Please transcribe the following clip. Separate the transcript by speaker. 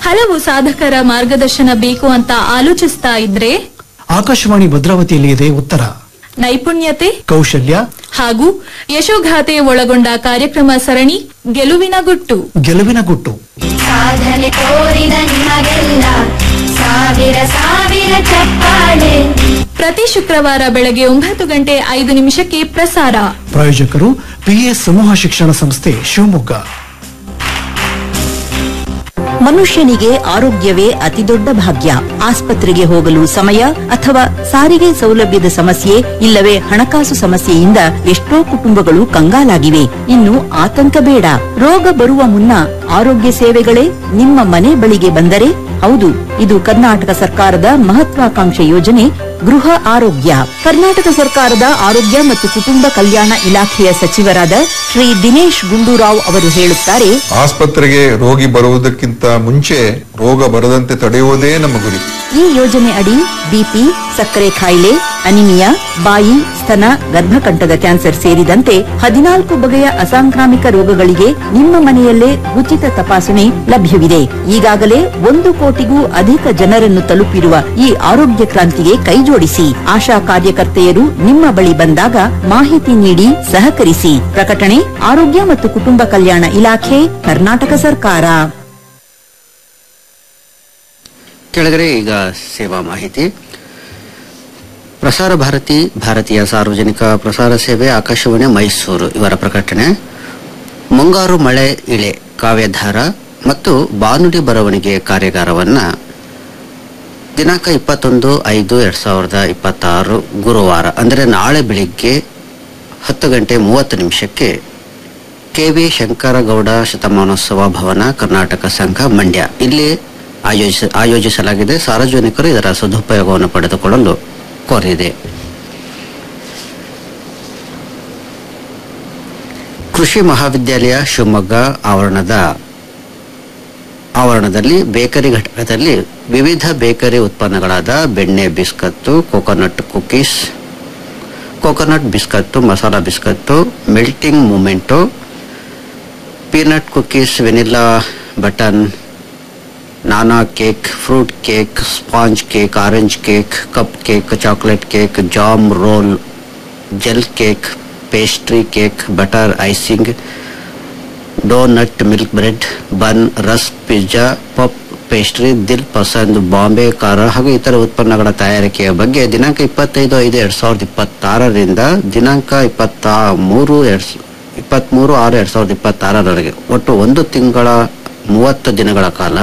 Speaker 1: ಹಲವು ಸಾಧಕರ ಮಾರ್ಗದರ್ಶನ ಬೇಕು ಅಂತ ಆಲೋಚಿಸ್ತಾ ಇದ್ರೆ
Speaker 2: ಆಕಾಶವಾಣಿ ಭದ್ರಾವತಿಯಲ್ಲಿ ಇದೆ ಉತ್ತರ
Speaker 1: ನೈಪುಣ್ಯತೆ
Speaker 2: ಕೌಶಲ್ಯ
Speaker 1: ಹಾಗೂ ಯಶೋಗಾಥೆ ಒಳಗೊಂಡ ಕಾರ್ಯಕ್ರಮ ಸರಣಿ ಗೆಲುವಿನ ಗುಟ್ಟು
Speaker 2: ಗೆಲುವಿನ ಗುಟ್ಟು
Speaker 3: ಸಾಧನೆ ತೋರಿದ ನಿಮಗೆಲ್ಲ ಸಾವಿರ ಸಾವಿರ ಚಪ್ಪಾಳೆ
Speaker 1: ಪ್ರತಿ ಶುಕ್ರವಾರ ಬೆಳಗ್ಗೆ ಒಂಬತ್ತು ಗಂಟೆ ಐದು ನಿಮಿಷಕ್ಕೆ ಪ್ರಸಾರ
Speaker 2: ಪ್ರಾಯೋಜಕರು ಪಿಎಸ್ ಸಮೂಹ ಶಿಕ್ಷಣ ಸಂಸ್ಥೆ ಶಿವಮೊಗ್ಗ
Speaker 4: ಮನುಷ್ಯನಿಗೆ ಆರೋಗ್ಯವೇ ಅತಿದೊಡ್ಡ ಭಾಗ್ಯ ಆಸ್ಪತ್ರೆಗೆ ಹೋಗಲು ಸಮಯ ಅಥವಾ ಸಾರಿಗೆ ಸೌಲಭ್ಯದ ಸಮಸ್ಯೆ ಇಲ್ಲವೇ ಹಣಕಾಸು ಸಮಸ್ಯೆಯಿಂದ ಎಷ್ಟೋ ಕುಟುಂಬಗಳು ಕಂಗಾಲಾಗಿವೆ ಇನ್ನು ಆತಂಕ ಬೇಡ ರೋಗ ಬರುವ ಮುನ್ನ ಆರೋಗ್ಯ ಸೇವೆಗಳೇ ನಿಮ್ಮ ಮನೆ ಬಳಿಗೆ ಬಂದರೆ ಹೌದು ಇದು ಕರ್ನಾಟಕ ಸರ್ಕಾರದ ಮಹತ್ವಾಕಾಂಕ್ಷೆ ಯೋಜನೆ ಗೃಹ ಆರೋಗ್ಯ ಕರ್ನಾಟಕ ಸರ್ಕಾರದ ಆರೋಗ್ಯ ಮತ್ತು ಕುಟುಂಬ ಕಲ್ಯಾಣ ಇಲಾಖೆಯ ಸಚಿವರಾದ ಶ್ರೀ ದಿನೇಶ್ ಗುಂಡೂರಾವ್ ಅವರು ಹೇಳುತ್ತಾರೆ
Speaker 5: ಆಸ್ಪತ್ರೆಗೆ ರೋಗಿ ಬರುವುದಕ್ಕಿಂತ ಮುಂಚೆ ರೋಗ ಬರದಂತೆ ತಡೆಯುವುದೇ ನಮ್ಮ ಗುರಿ
Speaker 4: ಈ ಯೋಜನೆ ಅಡಿ ಬಿಪಿ ಸಕ್ಕರೆ ಕಾಯಿಲೆ ಅನಿಮಿಯಾ ಬಾಯಿ ಸ್ತನ ಗರ್ಭಕಂಠದ ಕ್ಯಾನ್ಸರ್ ಸೇರಿದಂತೆ ಹದಿನಾಲ್ಕು ಬಗೆಯ ಅಸಾಂಕ್ರಾಮಿಕ ರೋಗಗಳಿಗೆ ನಿಮ್ಮ ಮನೆಯಲ್ಲೇ ಉಚಿತ ತಪಾಸಣೆ ಲಭ್ಯವಿದೆ ಈಗಾಗಲೇ ಒಂದು ಕೋಟಿಗೂ ಅಧಿಕ ಜನರನ್ನು ತಲುಪಿರುವ ಈ ಆರೋಗ್ಯ ಕ್ರಾಂತಿಗೆ ಕೈಜೋಡಿಸಿ ಆಶಾ ಕಾರ್ಯಕರ್ತೆಯರು ನಿಮ್ಮ ಬಳಿ ಬಂದಾಗ ಮಾಹಿತಿ ನೀಡಿ ಸಹಕರಿಸಿ ಪ್ರಕಟಣೆ ಆರೋಗ್ಯ ಮತ್ತು ಕುಟುಂಬ ಕಲ್ಯಾಣ ಇಲಾಖೆ ಕರ್ನಾಟಕ ಸರ್ಕಾರ
Speaker 6: ಕೆಳಗಡೆ ಈಗ ಸೇವಾ ಮಾಹಿತಿ ಪ್ರಸಾರ ಭಾರತಿ ಭಾರತೀಯ ಸಾರ್ವಜನಿಕ ಪ್ರಸಾರ ಸೇವೆ ಆಕಾಶವಾಣಿ ಮೈಸೂರು ಇವರ ಪ್ರಕಟಣೆ ಮುಂಗಾರು ಮಳೆ ಇಳೆ ಕಾವ್ಯಧಾರ ಮತ್ತು ಬಾನುಡಿ ಬರವಣಿಗೆ ಕಾರ್ಯಾಗಾರವನ್ನ ದಿನಾಂಕ ಇಪ್ಪತ್ತೊಂದು ಐದು ಎರಡ್ ಸಾವಿರದ ಇಪ್ಪತ್ತಾರು ಗುರುವಾರ ಅಂದರೆ ನಾಳೆ ಬೆಳಿಗ್ಗೆ ಹತ್ತು ಗಂಟೆ ಮೂವತ್ತು ನಿಮಿಷಕ್ಕೆ ಕೆವಿ ಶಂಕರಗೌಡ ಶತಮಾನೋತ್ಸವ ಭವನ ಕರ್ನಾಟಕ ಸಂಘ ಮಂಡ್ಯ ಇಲ್ಲಿ ಆಯೋಜಿಸ ಆಯೋಜಿಸಲಾಗಿದೆ ಸಾರ್ವಜನಿಕರು ಇದರ ಸದುಪಯೋಗವನ್ನು ಪಡೆದುಕೊಳ್ಳಲು ಕೋರಿದೆ ಕೃಷಿ ಮಹಾವಿದ್ಯಾಲಯ ಶಿವಮೊಗ್ಗ ಆವರಣದ ಆವರಣದಲ್ಲಿ ಬೇಕರಿ ಘಟಕದಲ್ಲಿ ವಿವಿಧ ಬೇಕರಿ ಉತ್ಪನ್ನಗಳಾದ ಬೆಣ್ಣೆ biscuit coconut cookies coconut biscuit masala biscuit melting moment peanut cookies vanilla button ನಾನಾ cake fruit cake sponge cake orange cake cup cake chocolate cake jam roll gel cake pastry cake butter icing donut milk bread bun rusk pizza puff pastry dil pasand Bombay ಖಾರ ಹಾಗೂ ಇತರ ಉತ್ಪನ್ನಗಳ ತಯಾರಿಕೆಯ ಬಗ್ಗೆ ದಿನಾಂಕ ಇಪ್ಪತ್ತೈದು ಐದು ಎರಡ್ ಸಾವಿರದ ಇಪ್ಪತ್ತಾರರಿಂದ ದಿನಾಂಕ ಇಪ್ಪತ್ತ ಮೂರು ಎರಡ್ ಇಪ್ಪತ್ಮೂರು ಆರು ಎರಡ್ ಸಾವಿರದ ಇಪ್ಪತ್ತಾರರವರೆಗೆ ಒಟ್ಟು ಒಂದು ತಿಂಗಳ ಮೂವತ್ತು ದಿನಗಳ ಕಾಲ